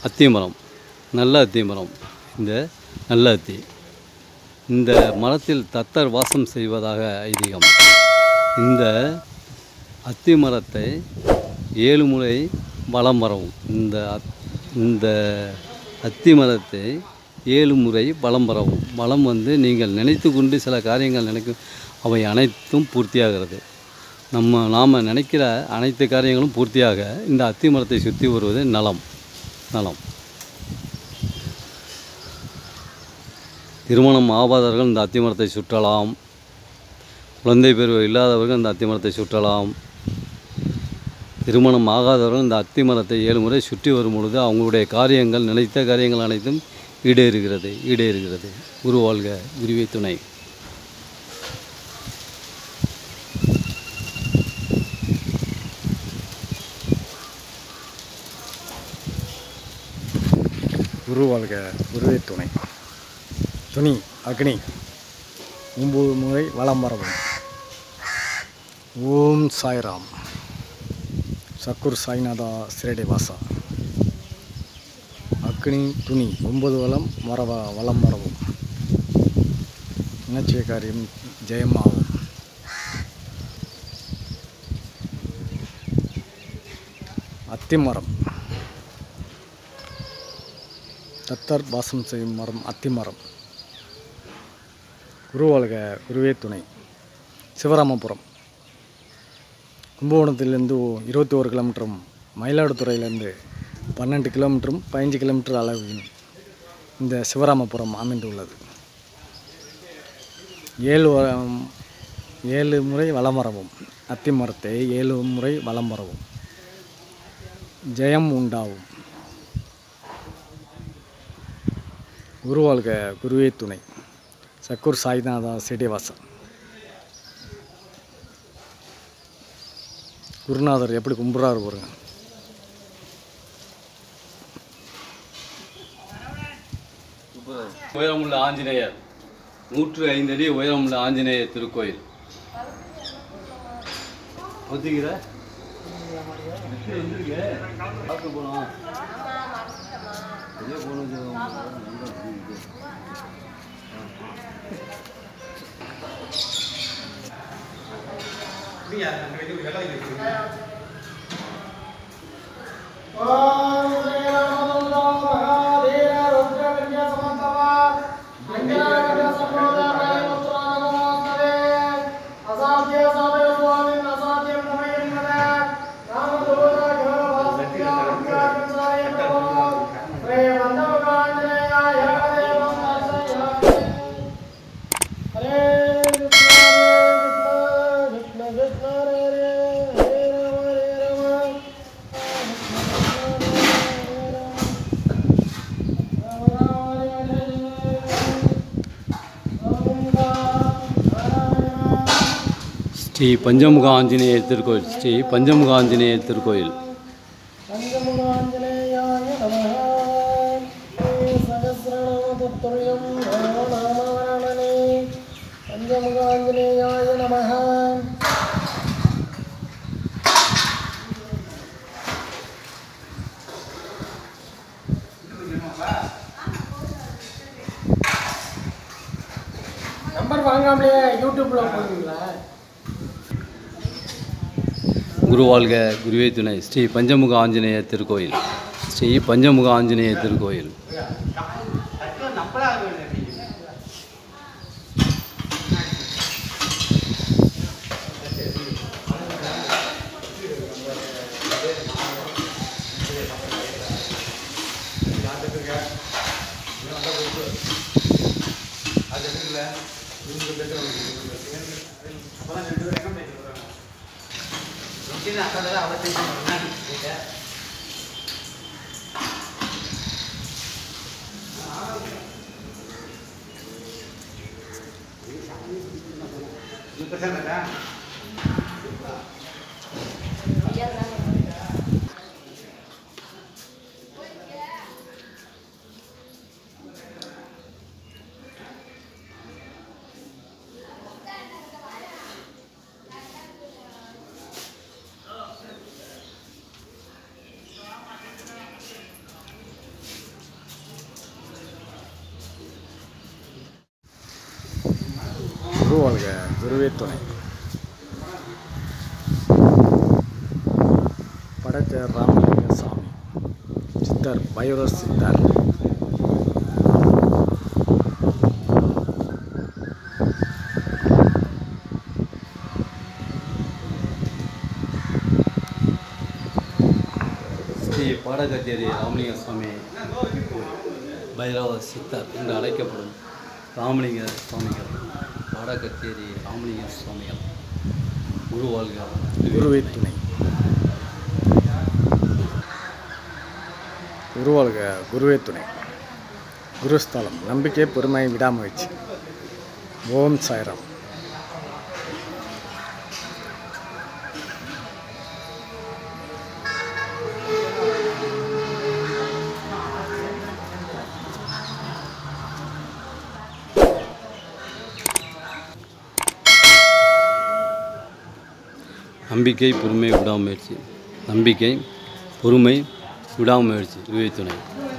அத்திமரம் நல்ல அத்திமரம் இந்த நல்ல அத்தி இந்த மரத்தில் தத்தர் வாசம் செய்வதாக ஐதீகம் இந்த அத்தி மரத்தை ஏழு முறை வலம் வரவும் இந்த அத்- இந்த அத்தி மரத்தை ஏழு முறை வலம் வரவும் வலம் வந்து நீங்கள் நினைத்து கொண்டு சில காரியங்கள் நினைக்கும் அவை அனைத்தும் பூர்த்தியாகிறது நம்ம நாம் நினைக்கிற அனைத்து காரியங்களும் பூர்த்தியாக இந்த அத்தி மரத்தை சுற்றி வருவது நலம் நலம் திருமணம் ஆகாதவர்கள் இந்த அத்தி மரத்தை சுற்றலாம் குழந்தை பருவம் இல்லாதவர்கள் இந்த அத்தி மரத்தை சுற்றலாம் திருமணம் ஆகாதவர்கள் இந்த அத்தி மரத்தை ஏழு முறை சுற்றி வரும் பொழுது அவங்களுடைய காரியங்கள் நினைத்த காரியங்கள் அனைத்தும் ஈடேறுகிறது ஈடேறுகிறது குரு வாழ்க குருவே துணை குரு வாழ்க குருவே துணை துணி அக்னி ஒம்பது முறை வலம் வரவும் ஓம் சாய்ராம் சக்குர் சாய்நாதா சிரடி வாசா அக்னி துணி ஒன்பது வளம் வரவ வலம் வரவும் நினைச்சிய காரியம் ஜெயமாகும் அத்திமரம் தத்தர் வாசம் செய்யும் மரம் அத்திமரம் குருவாழ்க குருவே துணை சிவராமபுரம் கும்பகோணத்திலேருந்து ஓ- இருபத்தி ஒரு கிலோமீட்டரும் மயிலாடுதுறையிலேருந்து பன்னெண்டு கிலோமீட்டரும் பதினஞ்சு கிலோமீட்டர் அளவில் இந்த சிவராமபுரம் அமைந்துள்ளது ஏழு வ- ஏழு முறை வலம் வரவும் அத்தி மரத்தை ஏழு முறை வலம் வரவும் ஜெயம் உண்டாகும் குருவாழ்க குருவே துணை சக்கூர் சாய்நாதா செடிவாசன் குருநாதர் எப்படி கும்பிட்றாரு பாருங்க உயரமுள்ள ஆஞ்சநேயர் நூற்று ஐந்து அடி உயரமுள்ள ஆஞ்சநேயர் திருக்கோயில் ஒத்திக்கிற பார்க்க போனோம் வெளியே போனோம் ஸ்ரீ பஞ்சமுக ஆஞ்சநேயர் திருக்கோயில் ஸ்ரீ பஞ்சமுக ஆஞ்சநேயர் திருக்கோயில் பஞ்சமுகாஞ்சனேயாய நமः சகசிரநாமத்துல்யம் ராமநாமவரணனே பஞ்சமுகாஞ்சனேயாய நமः நம்பர் வாங்காமலே யூடியூப்ல போடுவீங்களா குருவாழ்க குருவே துணை ஸ்ரீ பஞ்சமுக ஆஞ்சநேயர் திருக்கோயில் ஸ்ரீ பஞ்சமுக ஆஞ்சநேயர் திருக்கோயில் குரு வாழ்க குருவே துணை படைத்த ராமலிங்க சாமி சித்தர் பைரவ சித்தர் ஸ்ரீ பாடகச்சேரி ராமலிங்க சுவாமி பைரவ சித்தர் என்று அழைக்கப்படும் ராமலிங்க சுவாமிகள் பாடகச்சேரி ராமலிங்க சுவாமிகள் குரு வாழ்க குருவே துணை குரு வாழ்க குருவே துணை குருஸ்தலம் நம்பிக்கை பொறுமை விடாமுயற்சி ஓம் சாய்ராம் நம்பிக்கை பொறுமை விடாமுயற்சி நம்பிக்கை பொறுமை விடாமுயற்சி இவை துணை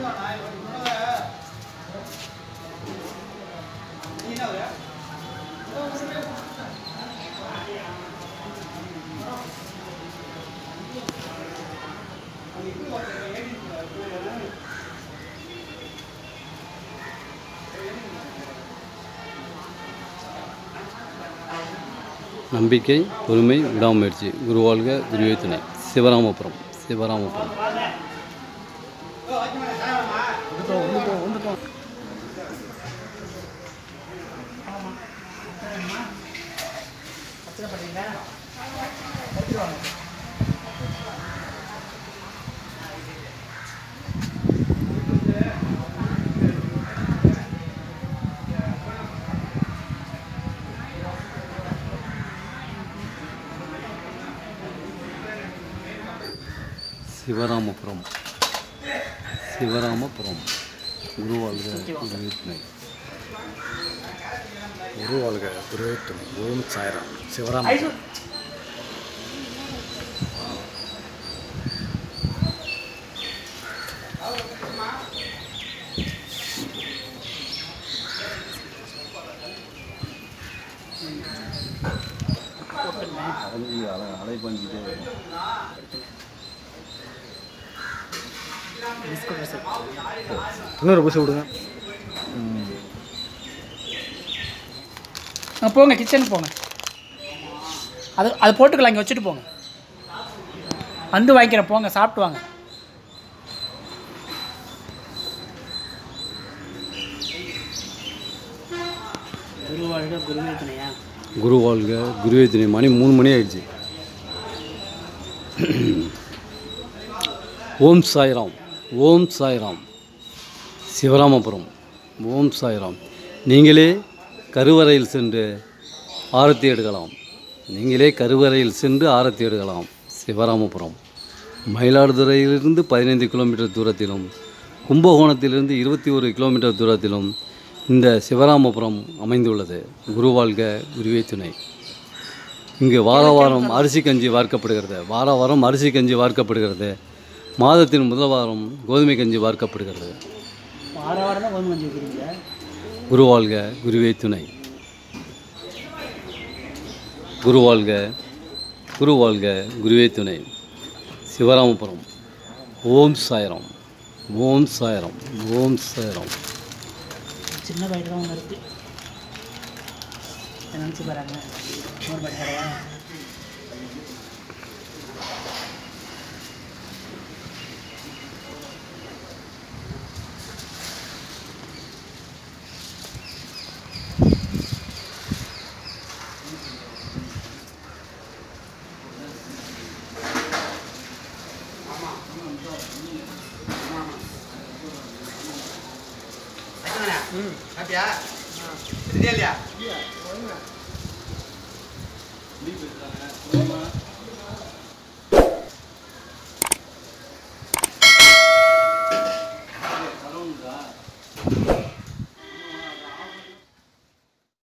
நம்பிக்கை பொறுமை விடாமுயற்சி குருவாழ்க குருவே துணை சிவராமபுரம் சிவராமபுரம் சிவராமபுரம் சிவராமபுரம் குருவாழ்க குருவே துணை குரு வாழ்க குருவே துணை ஓம் சாய்ராம் சிவராம அலைஞ்சி அலை அலை பண்ணிக்கிட்டே இருக்கும் இன்னொரு பூசி விடுங்க ஆ, போங்க கிச்சனுக்கு போங்க அது அது போட்டுக்கலாம் இங்கே வச்சுட்டு போங்க வந்து வாங்கிக்கிறேன் போங்க சாப்பிட்டு வாங்க குருவாழ்க குருவே துணையா குரு வாழ்க குருவே துணை மணி மூணு மணி ஆயிடுச்சு ஓம் சாய்ராம் ஓம் சாய்ராம் சிவராமபுரம் ஓம் சாய்ராம் நீங்களே கருவறையில் சென்று ஆரத்தி எடுக்கலாம் நீங்களே கருவறையில் சென்று ஆரத்தி எடுக்கலாம் சிவராமபுரம் மயிலாடுதுறையிலிருந்து பதினைந்து கிலோமீட்டர் தூரத்திலும் கும்பகோணத்திலிருந்து இருபத்தி ஒரு கிலோமீட்டர் தூரத்திலும் இந்த சிவராமபுரம் அமைந்துள்ளது குருவாழ்க குருவே துணை இங்கு வார வாரம் அரிசி கஞ்சி வார்க்கப்படுகிறது வார வாரம் அரிசி கஞ்சி வார்க்கப்படுகிறது மாதத்தின் முதல் வாரம் கோதுமை கஞ்சி வார்க்கப்படுகிறது வார வாரம் தான் கோதுமை கஞ்சி வைக்கிறீங்க குருவாழ்க குருவே துணை குருவாழ்க குருவாழ்க குருவே துணை சிவராமபுரம் ஓம் சாய்ராம் ஓம் சாய்ராம் ஓம் சாய்ராம் சின்ன பைட்டு தான் ஒன்று இருக்குது நினச்சி பாருங்க நூறு பைட்டு கடையா ஹாப்பியா இல்லையா